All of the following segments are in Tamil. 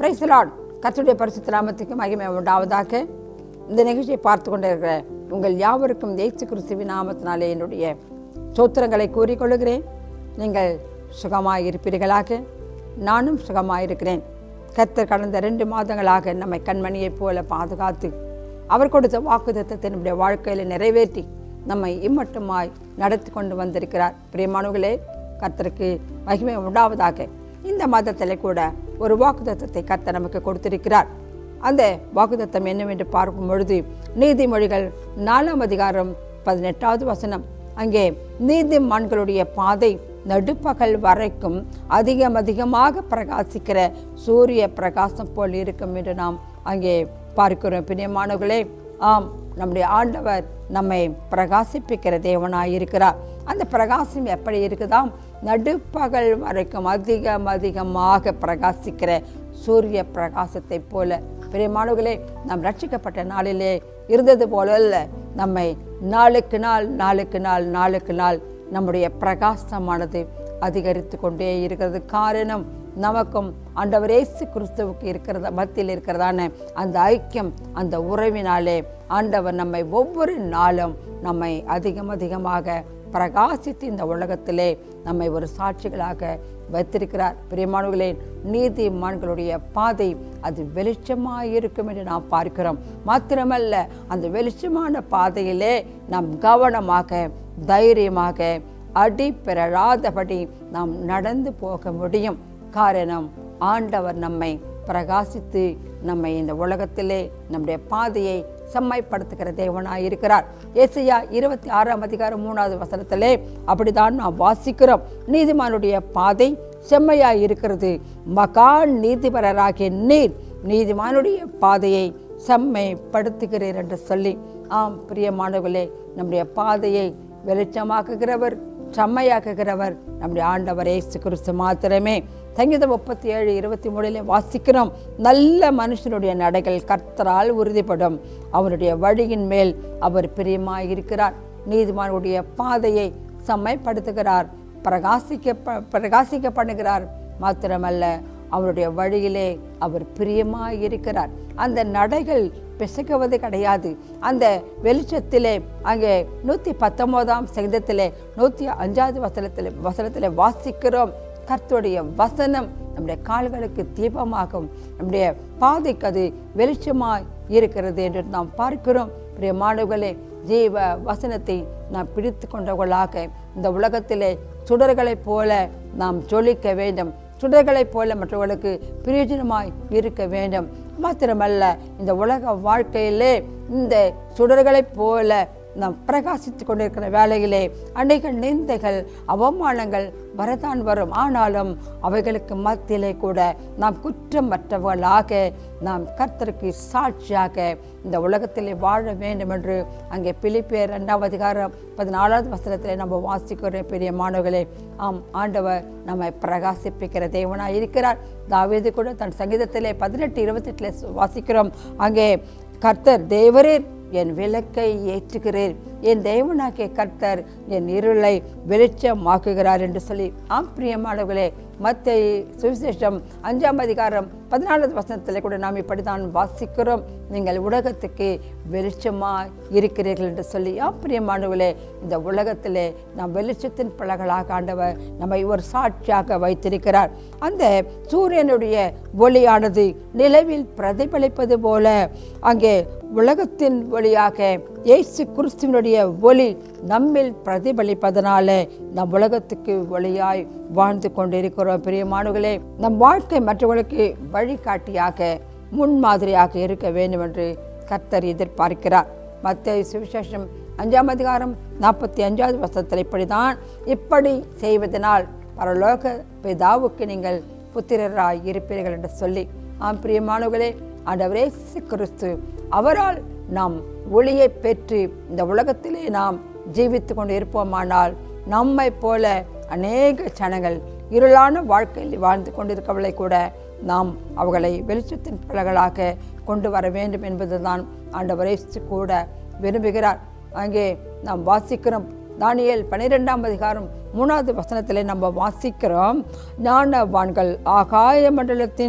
பிரைஸ்லாட் கர்த்தருடைய பரிசுத்த நாமத்துக்கு மகிமை உண்டாவதாக இந்த நிகழ்ச்சியை பார்த்து கொண்டிருக்கிற உங்கள் யாவருக்கும் இயேசு கிறிஸ்துவின் நாமத்தினாலே என்னுடைய சோத்திரங்களை கூறிக்கொள்கிறேன் நீங்கள் சுகமாக இருப்பீர்களாக நானும் சுகமாக இருக்கிறேன் கர்த்தர் கடந்த ரெண்டு மாதங்களாக நம்மை கண்மணியைப் போல பாதுகாத்து அவர் கொடுத்த வாக்குத்தத்தத்தை நம்முடைய வாழ்க்கையில் நிறைவேற்றி நம்மை இம்மட்டுமாய் நடத்தி கொண்டு வந்திருக்கிறார் பிரியமானவர்களே கர்த்தருக்கு மகிமை உண்டாவதாக இந்த மாதத்தில் கூட ஒரு வாக்குத்தத்தத்தை கர்த்தர் நமக்கு கொடுத்திருக்கிறார் அந்த வாக்குத்தத்தம் என்னவென்று பார்க்கும் பொழுது நீதிமொழிகள் நாலாம் அதிகாரம் பதினெட்டாவது வசனம் அங்கே நீதிமான்களுடைய பாதை நடுப்பகல் வரைக்கும் அதிகம் அதிகமாக பிரகாசிக்கிற சூரிய பிரகாசம் போல் இருக்கும் என்று நாம் அங்கே பார்க்கிறோம் பிரியமானவர்களே ஆம் நம்முடைய ஆண்டவர் நம்மை பிரகாசிப்பிக்கிற தேவனாய் இருக்கிறார் அந்த பிரகாசம் எப்படி இருக்குதாம் நடுப்பகல் வரைக்கும் அதிகம் அதிகமாக பிரகாசிக்கிற சூரிய பிரகாசத்தை போல பிரியமானவர்களே நாம் ரட்சிக்கப்பட்ட நாளிலே இருந்தது போல அல்ல நம்மை நாளுக்கு நாள் நாளுக்கு நாள் நாளுக்கு நாள் நம்முடைய பிரகாசமானது அதிகரித்து கொண்டே இருக்கிறது காரணம் நமக்கும் ஆண்டவர் இயேசு கிறிஸ்துவுக்கு இருக்கிறத மத்தியில் இருக்கிறதான அந்த ஐக்கியம் அந்த உறவினாலே ஆண்டவர் நம்மை ஒவ்வொரு நாளும் நம்மை அதிகம் அதிகமாக பிரகாசித்து இந்த உலகத்திலே நம்மை ஒரு சாட்சிகளாக வைத்திருக்கிறார் பிரியமானவர்களே நீதிமான்களுடைய பாதை அது வெளிச்சமாக இருக்கும் என்று நாம் பார்க்கிறோம் மாத்திரமல்ல அந்த வெளிச்சமான பாதையிலே நாம் கவனமாக தைரியமாக அடி பெறாதபடி நாம் நடந்து போக முடியும் காரணம் ஆண்டவர் நம்மை பிரகாசித்து நம்மை இந்த உலகத்திலே நம்முடைய பாதையை செம்மைப்படுத்துகிற தேவனாய் இருக்கிறார் ஏசையா இருபத்தி ஆறாம் அதிகாரம் மூணாவது வசனத்திலே அப்படிதான் நாம் வாசிக்கிறோம் நீதிமானுடைய பாதை செம்மையாய் இருக்கிறது மகா நீதிபரராகிய நீர் நீதிமானுடைய பாதையை செம்மைப்படுத்துகிறீர் என்று சொல்லி ஆம் பிரியமானவர்களே நம்முடைய பாதையை வெளிச்சமாக்குகிறவர் செம்மையாக்குகிறவர் நம்முடைய ஆண்டவர் இயேசு கிறிஸ்து மாத்திரமே சங்கீதம் முப்பத்தி ஏழு இருபத்தி மூணிலே வாசிக்கிறோம் நல்ல மனுஷனுடைய நடைகள் கர்த்தரால் உறுதிப்படும் அவருடைய வழியின் மேல் அவர் பிரியமாய் இருக்கிறார் நீதிமானுடைய பாதையை செம்மைப்படுத்துகிறார் பிரகாசிக்க பிரகாசிக்க பண்ணுகிறார் மாத்திரமல்ல அவருடைய வழியிலே அவர் பிரியமாய் இருக்கிறார் அந்த நடைகள் பிசகுவது கிடையாது அந்த வெளிச்சத்திலே அங்கே நூற்றி பத்தொம்போதாம் சங்கீதத்திலே நூற்றி அஞ்சாவது வசனத்தில் வசனத்தில் வாசிக்கிறோம் கர்த்தருடைய வசனம் நம்முடைய கால்களுக்கு தீபமாகும் நம்முடைய பாதைக்கு அது வெளிச்சமாய் இருக்கிறது என்று நாம் பார்க்கிறோம் பிரியமானவர்களே ஜீவ வசனத்தை நாம் பிடித்து கொண்டவர்களாக இந்த உலகத்திலே சுடர்களைப் போல நாம் ஜொலிக்க வேண்டும் சுடர்களைப் போல மற்றவர்களுக்கு பிரயோஜனமாய் இருக்க வேண்டும் மாத்திரமல்ல இந்த உலக வாழ்க்கையிலே இந்த சுடர்களைப் போல நாம் பிரகாசித்து கொண்டிருக்கிற வேலையிலே அநேக நிந்தைகள் அவமானங்கள் வரதான் வரும் ஆனாலும் அவைகளுக்கு மத்தியிலே கூட நாம் குற்றமற்றவர்களாக நாம் கர்த்தருக்கு சாட்சியாக இந்த உலகத்திலே வாழ வேண்டும் என்று அங்கே பிலிப்பேர் ரெண்டாவது அதிகாரம் பதினாலாவது வசனத்தில் நம்ம வாசிக்கிற பெரிய மாணவர்களே ஆம் ஆண்டவர் நம்மை பிரகாசிப்பிக்கிற தேவனாய் இருக்கிறார் தாவீது கூட தன் சங்கீதத்திலே பதினெட்டு இருபத்தெட்டில் வாசிக்கிறோம் அங்கே கர்த்தர் தேவரீர் என் விளக்கை ஏற்றுகிறேன் என் தேவனாகிய கர்த்தர் என் இருளை வெளிச்சமாக்குகிறார் என்று சொல்லி ஆம் பிரியமானவர்களே மத்த சுவிசேஷம் அஞ்சாம் அதிகாரம் பதினாலாவது வசனத்தில் கூட நாம் இப்படித்தான் வாசிக்கிறோம் நீங்கள் உலகத்துக்கு வெளிச்சமாக இருக்கிறீர்கள் என்று சொல்லி ஆம் பிரியமானவர்களே இந்த உலகத்திலே நாம் வெளிச்சத்தின் பலகளாக ஆண்டவர் நம்மை ஒரு சாட்சியாக வைத்திருக்கிறார் அந்த சூரியனுடைய ஒளியானது நிலவில் பிரதிபலிப்பது போல அங்கே உலகத்தின் வழியாக இயேசு கிறிஸ்துவனுடைய ஒளி நம்மில் பிரதிபலிப்பதனால நம் உலகத்துக்கு ஒளியாய் வாழ்ந்து கொண்டிருக்கிறோம் பிரியமானவர்களே நம் வாழ்க்கை மற்றவர்களுக்கு வழிகாட்டியாக முன்மாதிரியாக இருக்க வேண்டும் என்று கர்த்தர் எதிர்பார்க்கிறார் மத்திய சுவிசேஷம் அஞ்சாம் அதிகாரம் நாற்பத்தி அஞ்சாவது வருஷத்தில் இப்படிதான் இப்படி செய்வதனால் பரலோக பிதாவுக்கு நீங்கள் புத்திரராய் இருப்பீர்கள் என்று சொல்லி ஆம் பிரியமானவர்களே ஆண்டவரே கிறிஸ்து அவரால் நாம் ஒளியை பெற்று இந்த உலகத்திலே நாம் ஜீவித்து கொண்டு இருப்போமானால் நம்மை போல அநேக ஜனங்கள் இருளான வாழ்க்கையில் வாழ்ந்து கொண்டிருக்கவளை கூட நாம் அவர்களை வெளிச்சத்தின் பிள்ளைகளாக கொண்டு வர வேண்டும் என்பதுதான் ஆண்டவரே கூட விரும்புகிறார் அங்கே நாம் வாசிக்கிறோம் தானியல் பனிரெண்டாம் அதிகாரம் மூணாவது வசனத்திலே நம்ம வாசிக்கிறோம் ஞானவான்கள் ஆகாய மண்டலத்தின்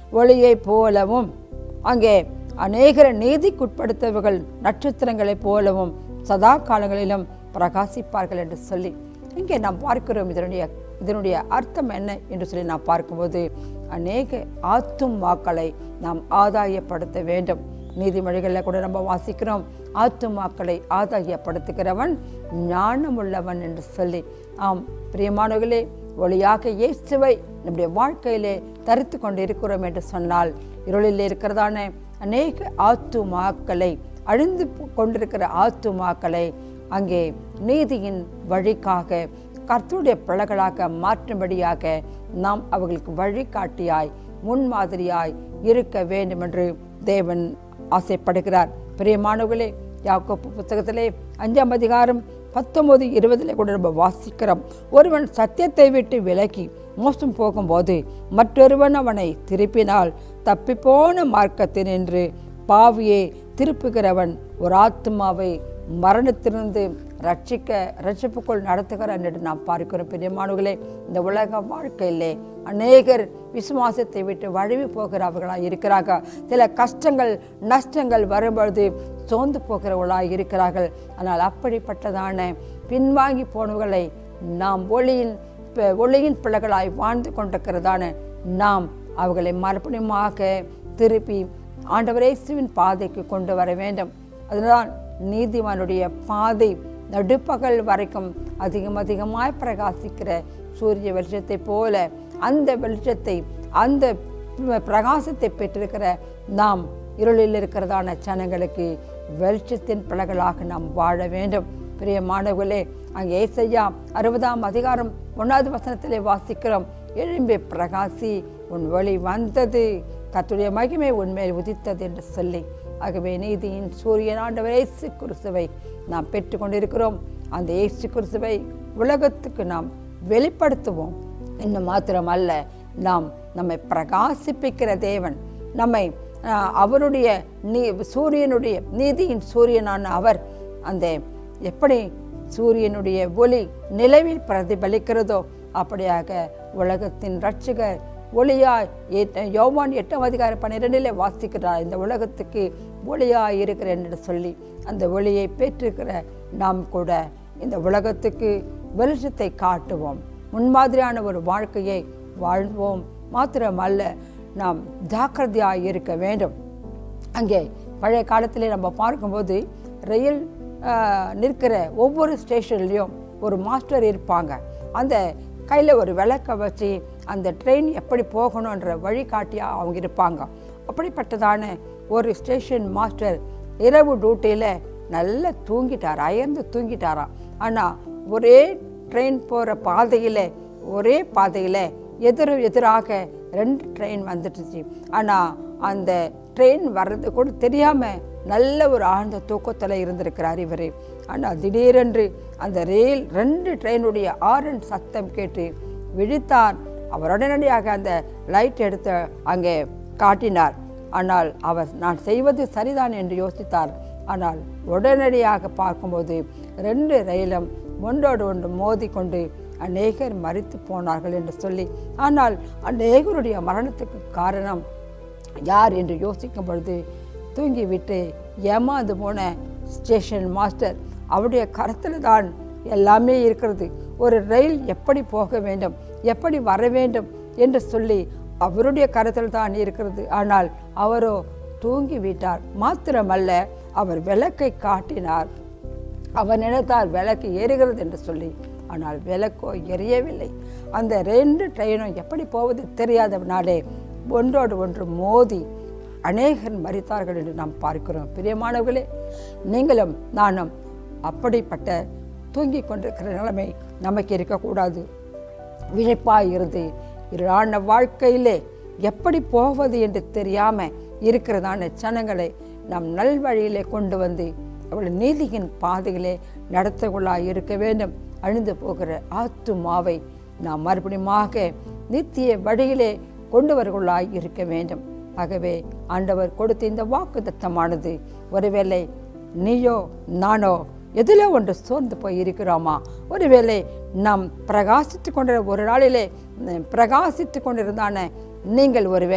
ஒளியைப் போலவும் அங்கே அநேகர நீதிக்குட்படுத்தவர்கள் நட்சத்திரங்களைப் போலவும் சதா காலங்களிலும் பிரகாசிப்பார்கள் என்று சொல்லி இங்கே நாம் பார்க்கிறோம் இதனுடைய இதனுடைய அர்த்தம் என்ன என்று சொல்லி நாம் பார்க்கும்போது அநேக ஆத்துமாக்களை நாம் ஆதாயப்படுத்த வேண்டும் நீதிமொழிகளில் கூட நம்ம வாசிக்கிறோம் ஆத்துமாக்களை ஆதாயப்படுத்துகிறவன் ஞானமுள்ளவன் என்று சொல்லி ஆம் பிரியமானவர்களே ஒளியாக இயேசுவை நம்முடைய வாழ்க்கையிலே தரித்து கொண்டு இருக்கிறோம் என்று சொன்னால் இருளில் இருக்கிறதான அநேக ஆத்துமாக்களை அழிந்து கொண்டிருக்கிற ஆத்துமாக்களை அங்கே நீதியின் வழிக்காக கர்த்தருடைய பிள்ளைகளாக மாற்றும்படியாக நாம் அவர்களுக்கு வழிகாட்டியாய் முன்மாதிரியாய் இருக்க வேண்டும் என்று தேவன் ஆசைப்படுகிறார் பிரியமானவர்களே யாக்கோப்பு புத்தகத்திலே அஞ்சாம் அதிகாரம் பத்தொன்பது இருபதுல கூட நம்ம வாசிக்கிறோம் ஒருவன் சத்தியத்தை விட்டு விலகி மோசம் போகும்போது மற்றொருவன் அவனை திருப்பினால் தப்பிப்போன மார்க்கத்தில் நின்று பாவியை திருப்புகிறவன் ஒரு ஆத்மாவை மரணத்திலிருந்து ரட்சிக்க ரட்சிப்புக்குள் நடத்துகிறான் என்று நாம் பார்க்கிறோம் பிரியமானவர்களே இந்த உலக வாழ்க்கையிலே அநேகர் விசுவாசத்தை விட்டு வழுவி போகிறவர்களாக இருக்கிறார்கள் சில கஷ்டங்கள் நஷ்டங்கள் வரும்பொழுது சோர்ந்து போகிறவர்களாக இருக்கிறார்கள் ஆனால் அப்படிப்பட்டதான பின்வாங்கி போனவர்களை நாம் ஒளியின் ப- ஒளியின் பிள்ளைகளாய் வாழ்ந்து கொண்டிருக்கிறதான நாம் அவர்களை மறுபடியுமாக திருப்பி ஆண்டவரே இயேசுவின் பாதைக்கு கொண்டு வர வேண்டும் அதனால் நீதிமானுடைய பாதை நடுப்பகல் வரைக்கும் அதிகம் அதிகமாய் பிரகாசிக்கிற சூரிய வெளிச்சத்தை போல அந்த வெளிச்சத்தை அந்த பிரகாசத்தை பெற்றிருக்கிற நாம் இருளில் இருக்கிறதான ஜனங்களுக்கு வெளிச்சத்தின் பிள்ளைகளாக நாம் வாழ வேண்டும் பிரியமானவர்களே அங்கே ஏசையா அறுபதாம் அதிகாரம் ஒன்றாவது வசனத்திலே வாசிக்கிறோம் எழும்பி பிரகாசி உன் வழி வந்தது கர்த்தருடைய மகிமை உன்மேல் உதித்தது என்று சொல்லி ஆகவே நீதியின் சூரியன் ஆண்டவர் இயேசு கிறிஸ்துவை நாம் பெற்றுக்கொண்டிருக்கிறோம் அந்த இயேசு கிறிஸ்துவை உலகத்துக்கு நாம் வெளிப்படுத்துவோம் இன்னும் மாத்திரம் அல்ல நாம் நம்மை பிரகாசிப்பிக்கிற தேவன் நம்மை ஆஹ், அவருடைய நீ சூரியனுடைய நீதியின் சூரியனான அவர் அந்த எப்படி சூரியனுடைய ஒளி நிலவில் பிரதிபலிக்கிறதோ அப்படியாக உலகத்தின் ரட்சகர் ஒளியாய் எட்ட- யோவான் எட்டாம் அதிகாரம் பன்னிரெண்டிலே வாசிக்கிறார் இந்த உலகத்துக்கு ஒளியாய் இருக்கிறேன் என்று சொல்லி அந்த ஒளியை பெற்றிருக்கிற நாம் கூட இந்த உலகத்துக்கு வெளிச்சத்தை காட்டுவோம் முன்மாதிரியான ஒரு வாழ்க்கையை வாழ்வோம் மாத்திரமல்ல நாம் ஜாக்கிரதையாய் இருக்க வேண்டும் அங்கே பழைய காலத்திலே நம்ம பார்க்கும்போது ரயில் ஆஹ், நிற்கிற ஒவ்வொரு ஸ்டேஷன்லேயும் ஒரு மாஸ்டர் இருப்பாங்க அந்த கையில் ஒரு விளக்கை வச்சு அந்த ட்ரெயின் எப்படி போகணுன்ற வழிகாட்டியாக அவங்க இருப்பாங்க அப்படிப்பட்டதான ஒரு ஸ்டேஷன் மாஸ்டர் இரவு டியூட்டியில் நல்லா தூங்கிட்டார் அயர்ந்து தூங்கிட்டாராம் ஆனால் ஒரே ட்ரெயின் போகிற பாதையில் ஒரே பாதையில் எதிர் எதிராக ரெண்டு ட்ரெயின் வந்துட்டுச்சு ஆனால் அந்த ட்ரெயின் வர்றது கூட தெரியாமல் நல்ல ஒரு ஆழ்ந்த தூக்கத்தில் இருந்திருக்கிறார் இவர் ஆனால் திடீரென்று அந்த ரயில் ரெண்டு ட்ரெயினுடைய ஆரன் சத்தம் கேட்டு விழித்தார் அவர் உடனடியாக அந்த லைட் எடுத்து அங்கே காட்டினார் ஆனால் அவர் நான் செய்வது சரிதான் என்று யோசித்தார் ஆனால் உடனடியாக பார்க்கும்போது ரெண்டு ரயிலும் ஒன்றோடு ஒன்று மோதிக்கொண்டு அநேகர் மரித்து போனார்கள் என்று சொல்லி ஆனால் அநேகருடைய மரணத்துக்கு காரணம் யார் என்று யோசிக்கும் பொழுது தூங்கிவிட்டு ஏமாந்து போன ஸ்டேஷன் மாஸ்டர் அவருடைய கருத்தில் தான் எல்லாமே இருக்கிறது ஒரு ரயில் எப்படி போக வேண்டும் எப்படி வர வேண்டும் என்று சொல்லி அவருடைய கருத்தில் தான் இருக்கிறது ஆனால் அவரோ தூங்கி விட்டார் மாத்திரமல்ல அவர் விளக்கை காட்டினார் அவர் நினைத்தார் விளக்கு எரிகிறது என்று சொல்லி ஆனால் விளக்கோ எரியவில்லை அந்த ரெண்டு ட்ரெயினும் எப்படி போவது தெரியாதவனாலே ஒன்றோடு ஒன்று மோதி அநேகர் மறித்தார்கள் என்று நாம் பார்க்கிறோம் பிரியமானவர்களே நீங்களும் நானும் அப்படிப்பட்ட தூங்கிக் கொண்டிருக்கிற நிலைமை நமக்கு இருக்கக்கூடாது விழிப்பாய் இருந்து இருளான வாழ்க்கையிலே எப்படி போவது என்று தெரியாம இருக்கிறதான ஜனங்களை நாம் நல்வழியிலே கொண்டு வந்து அவள் நீதியின் பாதையிலே நடத்தவர்களாய் இருக்க வேண்டும் அழிந்து போகிற ஆத்துமாவை நாம் மறுபடியுமாக நித்திய வழியிலே கொண்டு வருவர்களாய் இருக்க வேண்டும் ஆகவே ஆண்டவர் கொடுத்த இந்த வாக்கு தத்தமானது ஒருவேளை நீயோ நானோ எதிலோ ஒன்று சோர்ந்து போய் இருக்கிறோமா ஒருவேளை நாம் பிரகாசித்து கொண்ட ஒரு நாளிலே உம், பிரகாசித்து கொண்டிருந்தான நீங்கள் ஒருவேளை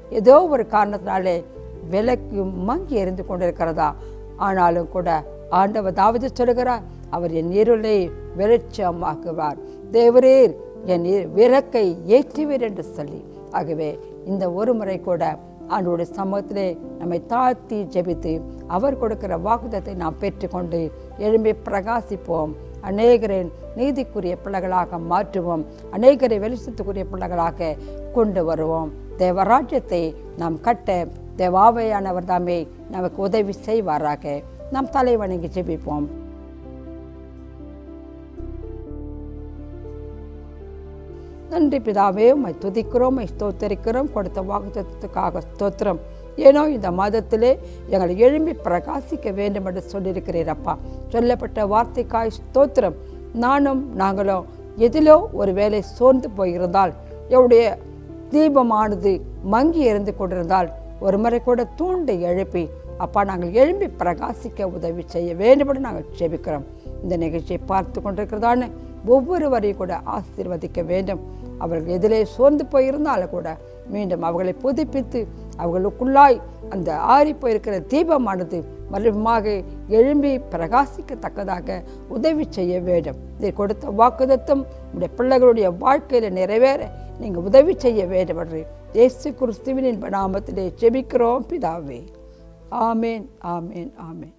ஏதோ ஒரு காரணத்தினாலே விலக்கு மங்கி எரிந்து கொண்டிருக்கிறதா ஆனாலும் கூட ஆண்டவர் தாவிது சொல்லுகிறார் அவர் என் இருளை வெளிச்சமாக்குவார் தேவரீர் என் இரு- விளக்கை ஏற்றுவீர் என்று சொல்லி ஆகவே இந்த ஒரு முறை கூட ஆண்டோடைய சமூகத்திலே நம்மை தாழ்த்தி ஜெபித்து அவர் கொடுக்கிற வாக்குத்தத்தை நாம் பெற்றுக்கொண்டு எழும்பி பிரகாசிப்போம் அநேகரை நீதிக்குரிய பிள்ளைகளாக மாற்றுவோம் அநேகரை வெளிச்சத்துக்குரிய பிள்ளைகளாக கொண்டு வருவோம் தேவராஜ்யத்தை நாம் கட்ட தேவாவையானவர் தாமே நமக்கு உதவி செய்வாராக நாம் தலை வணங்கி ஜெபிப்போம் நன்றி பிதாவே உம்மை துதிக்கிறோம் உம்மை ஸ்தோத்தரிக்கிறோம் கொடுத்த வாக்குத்தத்துக்காக ஸ்தோத்திரம் ஏனோ இந்த மாதத்திலே எங்களை எழும்பி பிரகாசிக்க வேண்டும் என்று சொல்லியிருக்கிறீரப்பா சொல்லப்பட்ட வார்த்தைக்காய் ஸ்தோத்திரம் நானும் நாங்களும் எதிலோ ஒரு வேலை சோர்ந்து போயிருந்தால் என்னுடைய தீபமானது மங்கி எரிந்து கொண்டிருந்தால் ஒரு முறை கூட தூண்டி எழுப்பி அப்பா நாங்கள் எழும்பி பிரகாசிக்க உதவி செய்ய வேண்டுமென்று நாங்கள் ஜெபிக்கிறோம் இந்த நிகழ்ச்சியை பார்த்து கொண்டிருக்கிறதான ஒவ்வொருவரையும் கூட ஆசீர்வதிக்க வேண்டும் அவர்கள் எதிலே சோர்ந்து போயிருந்தாலும் கூட மீண்டும் அவர்களை புதுப்பித்து அவர்களுக்குள்ளாய் அந்த ஆறி போயிருக்கிற தீபமானது மறுபடியுமாக எழும்பி பிரகாசிக்கத்தக்கதாக உதவி செய்ய வேண்டும் இதை கொடுத்த வாக்குதத்தம் உடைய பிள்ளைகளுடைய வாழ்க்கையில் நிறைவேற நீங்கள் உதவி செய்ய வேண்டும் என்று இயேசு கிறிஸ்துவின் நாமத்திலே ஜெபிக்கிறோம் பிதாவே ஆமேன் ஆமேன் ஆமேன்